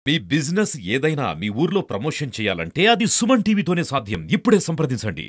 మీ business ఏదైనా మీ ఊర్లో promotion చేయాలంటే అది సుమన్ టీవీతోనే సాధ్యం ఇప్పుడే సంప్రదించండి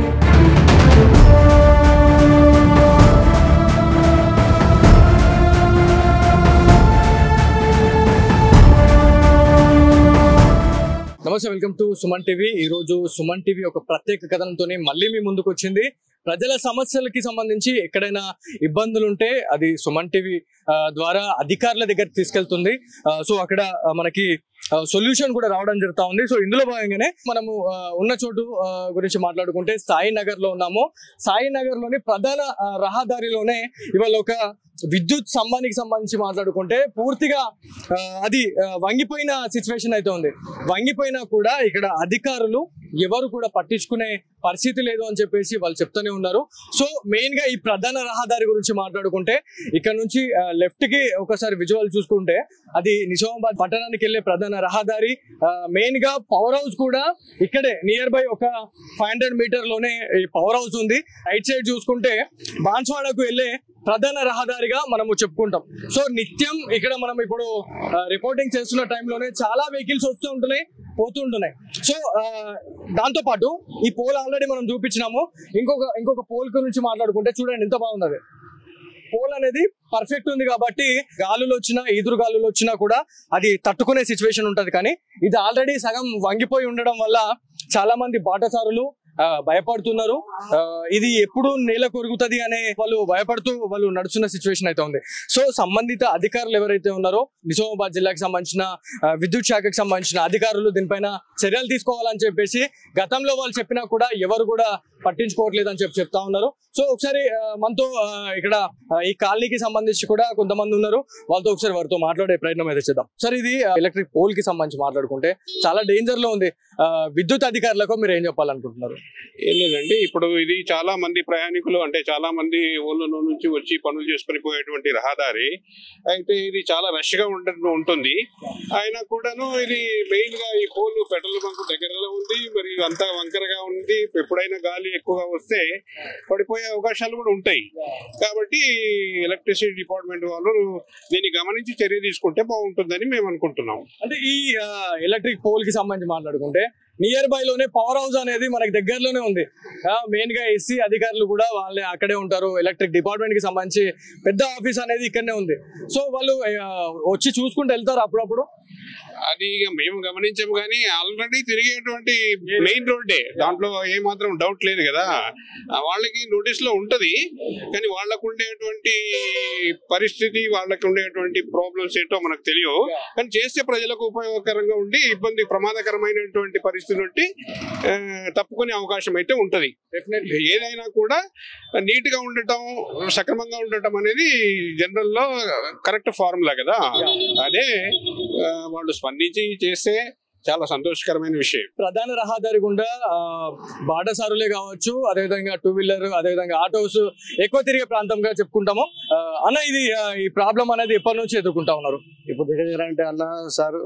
నమస్తే వెల్కమ్ టు సుమన్ టీవీ ఈ రోజు సుమన్ టీవీ ఒక ప్రత్యేక కథనంతో మళ్ళీ మీ ముందుకు వచ్చింది ప్రజల సమస్యలకి సంబంధించి ఎక్కడైనా ఇబ్బందులు ఉంటే అది సుమన్ టీవీ ఆ, ద్వారా అధికారుల దగ్గరికి తీసుకెళ్తుంది ఆ, సో అక్కడ ఆ, మనకి సొల్యూషన్ కూడా రావడం జరుగుతా ఉంది సో ఇందులో భాగంగానే మనము ఆ, ఉన్న చోటు ఆ, గురించి మాట్లాడుకుంటే సాయి నగర్ లో ఉన్నాము సాయి నగర్ లోని ప్రధాన ఆ, రహదారిలోనే ఇవాళ ఒక విద్యుత్ స్తంభానికి సంబంధించి మాట్లాడుకుంటే పూర్తిగా ఆ, అది ఆ, వంగిపోయిన సిచ్యువేషన్ అయితే ఉంది వంగిపోయినా కూడా ఇక్కడ అధికారులు ఎవరు కూడా పట్టించుకునే పరిస్థితి లేదు అని చెప్పేసి వాళ్ళు చెప్తూనే ఉన్నారు సో మెయిన్ గా ఈ ప్రధాన రహదారి గురించి మాట్లాడుకుంటే ఇక్కడ నుంచి లెఫ్ట్ కి ఒకసారి విజువల్ చూసుకుంటే అది నిజామాబాద్ పట్టణానికి వెళ్ళే ప్రధాన రహదారి మెయిన్ గా పవర్ హౌస్ కూడా ఇక్కడే నియర్ బై ఒక ఫైవ్ హండ్రెడ్ మీటర్ లోనే ఈ పవర్ హౌస్ ఉంది రైట్ సైడ్ చూసుకుంటే బాన్స్వాడకు వెళ్ళే ప్రధాన రహదారిగా మనము చెప్పుకుంటాం సో నిత్యం ఇక్కడ మనం ఇప్పుడు రిపోర్టింగ్ చేస్తున్న టైంలోనే చాలా వెహికల్స్ వస్తూ ఉంటున్నాయి పోతుంటున్నాయి సో ఆ, దాంతో పాటు ఈ పోల్ ఆల్రెడీ మనం చూపించినాము ఇంకొక ఇంకొక పోల్ గురించి మాట్లాడుకుంటే చూడండి ఎంత బాగున్నది పోల్ అనేది పర్ఫెక్ట్ ఉంది కాబట్టి గాలులు వచ్చినా ఈదురు గాలులు వచ్చినా కూడా అది తట్టుకునే సిచ్యువేషన్ ఉంటది కానీ ఇది ఆల్రెడీ సగం వంగిపోయి ఉండడం వల్ల చాలా మంది బాటసారులు ఆ, భయపడుతున్నారు ఆ, ఇది ఎప్పుడు నేల కొరుగుతుంది అనే వాళ్ళు భయపడుతూ వాళ్ళు నడుస్తున్న సిచ్యువేషన్ అయితే ఉంది సో సంబంధిత అధికారులు ఎవరైతే ఉన్నారో నిజామాబాద్ జిల్లాకి సంబంధించిన ఆ, విద్యుత్ శాఖకి సంబంధించిన అధికారులు దీనిపైన చర్యలు తీసుకోవాలని చెప్పేసి గతంలో వాళ్ళు చెప్పినా కూడా ఎవరు కూడా పట్టించుకోవట్లేదు అని చెప్పి చెప్తా ఉన్నారు సో ఒకసారి ఆ, మనతో ఆ, ఇక్కడ ఆ, ఈ కాలనీకి సంబంధించి కూడా కొంతమంది ఉన్నారు వాళ్ళతో ఒకసారి వారితో మాట్లాడే ప్రయత్నం అయితే చేద్దాం సార్ ఇది ఎలక్ట్రిక్ పోల్ కి సంబంధించి మాట్లాడుకుంటే చాలా డేంజర్ లో ఉంది ఆ, విద్యుత్ అధికారులకు మీరు ఏం చెప్పాలనుకుంటున్నారు ఏం లేదండి ఇప్పుడు ఇది చాలా మంది ప్రయాణికులు అంటే చాలా మంది ఊళ్ళలో నుంచి వచ్చి పనులు చేసుకుని పోయేటువంటి రహదారి అయితే ఇది చాలా రష్ గా ఉంట ఉంటుంది అయినా కూడాను ఇది మెయిన్ గా ఈ పోలు పెట్రోల్ బంక్ దగ్గరలో ఉంది మరి అంతా వంకరగా ఉంది ఎప్పుడైనా గాలి ఎక్కువగా వస్తే పడిపోయే అవకాశాలు కూడా ఉంటాయి కాబట్టి ఎలక్ట్రిసిటీ డిపార్ట్మెంట్ వాళ్ళు దీన్ని గమనించి చర్య తీసుకుంటే బాగుంటుందని మేము అనుకుంటున్నాం అంటే ఈ ఎలక్ట్రిక్ పోల్ కి సంబంధించి మాట్లాడుకుంటే నియర్ బై లోనే పవర్ హౌస్ అనేది మనకి దగ్గరలోనే ఉంది మెయిన్ గా ఎస్సీ అధికారులు కూడా వాళ్ళే అక్కడే ఉంటారు ఎలక్ట్రిక్ డిపార్ట్మెంట్ కి సంబంధించి పెద్ద ఆఫీస్ అనేది ఇక్కడనే ఉంది సో వాళ్ళు ఆ, వచ్చి చూసుకుంటూ వెళ్తారు అప్పుడప్పుడు అది ఇక మేము గమనించాము కానీ ఆల్రెడీ తిరిగేటువంటి మెయిన్ రోడ్డే దాంట్లో ఏ మాత్రం డౌట్ లేదు కదా ఆ వాళ్ళకి నోటీస్ లో ఉంటది కానీ వాళ్ళకు ఉండేటువంటి పరిస్థితి వాళ్ళకి ఉండేటువంటి ప్రాబ్లమ్స్ ఏంటో మనకు తెలియవు కానీ చేస్తే ప్రజలకు ఉపయోగకరంగా ఉండి ఇబ్బంది ప్రమాదకరమైనటువంటి పరిస్థితి నుండి ఆ, తప్పుకునే అవకాశం అయితే ఉంటది ఏదైనా కూడా నీట్ గా ఉండటం సక్రమంగా ఉండటం అనేది జనరల్ లో కరెక్ట్ ఫార్ములా కదా అదే ఆ, వాళ్ళు స్పందించి చేస్తే చాలా సంతోషకరమైన విషయం ప్రధాన రహదారి గుండా ఆ, బాటసారులే కావచ్చు అదేవిధంగా టూ వీలర్ అదేవిధంగా ఆటోస్ ఎక్కువ తిరిగే ప్రాంతంగా చెప్పుకుంటాము ఆ, అన్న ఇది ఆ, ఈ ప్రాబ్లం అనేది ఎప్పటి నుంచి ఎదుర్కొంటా ఉన్నారు ఇప్పుడు దగ్గర దగ్గర అంటే అన్న సార్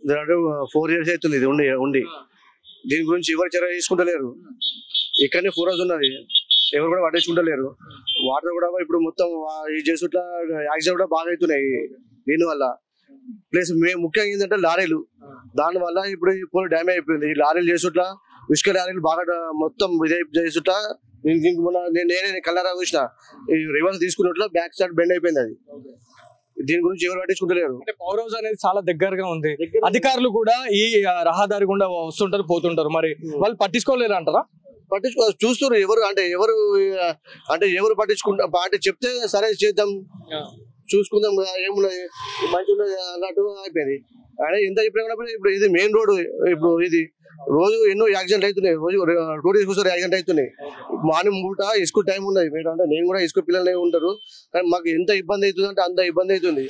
ఫోర్ ఇయర్స్ అవుతుంది ఇది ఉండి ఉండి దీని గురించి ఎవరు చర్య తీసుకుంటలేరు ఇక్కడనే ఫోర్ హౌస్ ఉన్నది ఎవరు కూడా పట్టించుకుంటలేరు వాటర్ కూడా ఇప్పుడు మొత్తం వా- ఈ చేసుట్ల యాక్సిడెంట్ కూడా బాగా అవుతున్నాయి దీని వల్ల ప్లస్ మేము ముఖ్యంగా ఏంటంటే లారీలు దాని వల్ల ఇప్పుడు ఈ పోల్ డ్యామేజ్ అయిపోయింది ఈ లారీలు చేసుట్ల ఇసుక లారీలు బాగా డ- మొత్తం ఇదే చేసుట్ల నేను దీనికి మొన్న నేను నేనే కలరా చూసిన ఈ రివర్స్ తీసుకున్నట్లు బ్యాక్ సైడ్ బెండ్ అయిపోయింది అది దీని గురించి ఎవరు పట్టించుకుంటలేరు అంటే పవర్ హౌస్ అనేది చాలా దగ్గరగా ఉంది అధికారులు కూడా ఈ ఆ, రహదారి గుండా వస్తుంటారు పోతుంటారు మరి వాళ్ళు పట్టించుకోలేరు అంటారా పట్టించుకో చూస్తారు ఎవరు అంటే ఎవరు ఆ, అంటే ఎవరు పట్టించుకుంటా అంటే చెప్తే సరే చేద్దాం చూసుకుందాం కదా, ఏమున్నది మంచి ఉన్నది అన్నట్టు అయిపోయింది ఆయన ఎంత చెప్పినా కూడా ఇప్పుడు ఇది మెయిన్ రోడ్ ఇప్పుడు ఇది రోజు ఎన్నో యాక్సిడెంట్ అవుతున్నాయి రోజు టూ డేస్ ఒకసారి యాక్సిడెంట్ అవుతున్నాయి మార్నింగ్ మూట ఇసుక టైం ఉన్నది మీరు అంటే నేను కూడా ఇసుక పిల్లలే ఉంటారు కానీ మాకు ఎంత ఇబ్బంది అవుతుంది అంటే అంత ఇబ్బంది అవుతుంది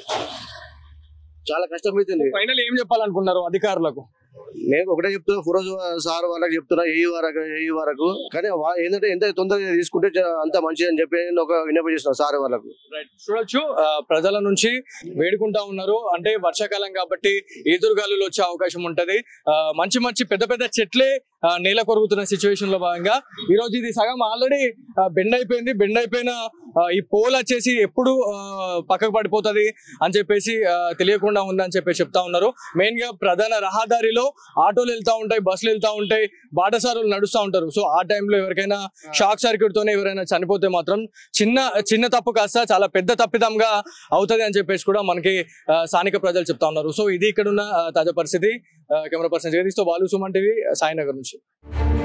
చాలా కష్టం అవుతుంది ఫైనల్ ఏం చెప్పాలనుకున్నారు అధికారులకు నేను ఒకటే చెప్తున్నా ఫురోజ్ సార్ వాళ్ళకి చెప్తున్నా ఏ వరకు ఏ వరకు కానీ వా- ఏంటంటే ఎంత తొందరగా తీసుకుంటే జ- అంత మంచిది అని చెప్పి నేను ఒక విన్నపం చేస్తున్నా సార్ వాళ్ళకు చూడొచ్చు ఆ, ప్రజల నుంచి వేడుకుంటా ఉన్నారు అంటే వర్షాకాలం కాబట్టి ఈదురుగాలులు వచ్చే అవకాశం ఉంటది ఆ, మంచి మంచి పెద్ద పెద్ద చెట్లే ఆ, నేల కొరుగుతున్న సిచ్యువేషన్ లో భాగంగా ఈ రోజు ఇది సగం ఆల్రెడీ బెండ్ అయిపోయింది బెండ్ అయిపోయిన ఆ, ఈ పోల్ వచ్చేసి ఎప్పుడు ఆ, పక్కకు పడిపోతుంది అని చెప్పేసి ఆ, తెలియకుండా ఉందని చెప్పేసి చెప్తా ఉన్నారు మెయిన్ గా ప్రధాన రహదారిలో ఆటోలు వెళ్తా ఉంటాయి బస్సులు వెళ్తా ఉంటాయి బాటసారులు నడుస్తూ ఉంటారు సో ఆ టైంలో ఎవరికైనా షాక్ సర్క్యూట్ తోనే ఎవరైనా చనిపోతే మాత్రం చిన్న చిన్న తప్పు కాస్త చాలా పెద్ద తప్పిదంగా అవుతుంది అని చెప్పేసి కూడా మనకి ఆ, స్థానిక ప్రజలు చెప్తా ఉన్నారు సో ఇది ఇక్కడ ఉన్న ఆ, తాజా పరిస్థితి ఆ, కెమెరా పర్సన్ జగదీష్తో బాలు సుమన్ టీవీ సాయినగర్ నుంచి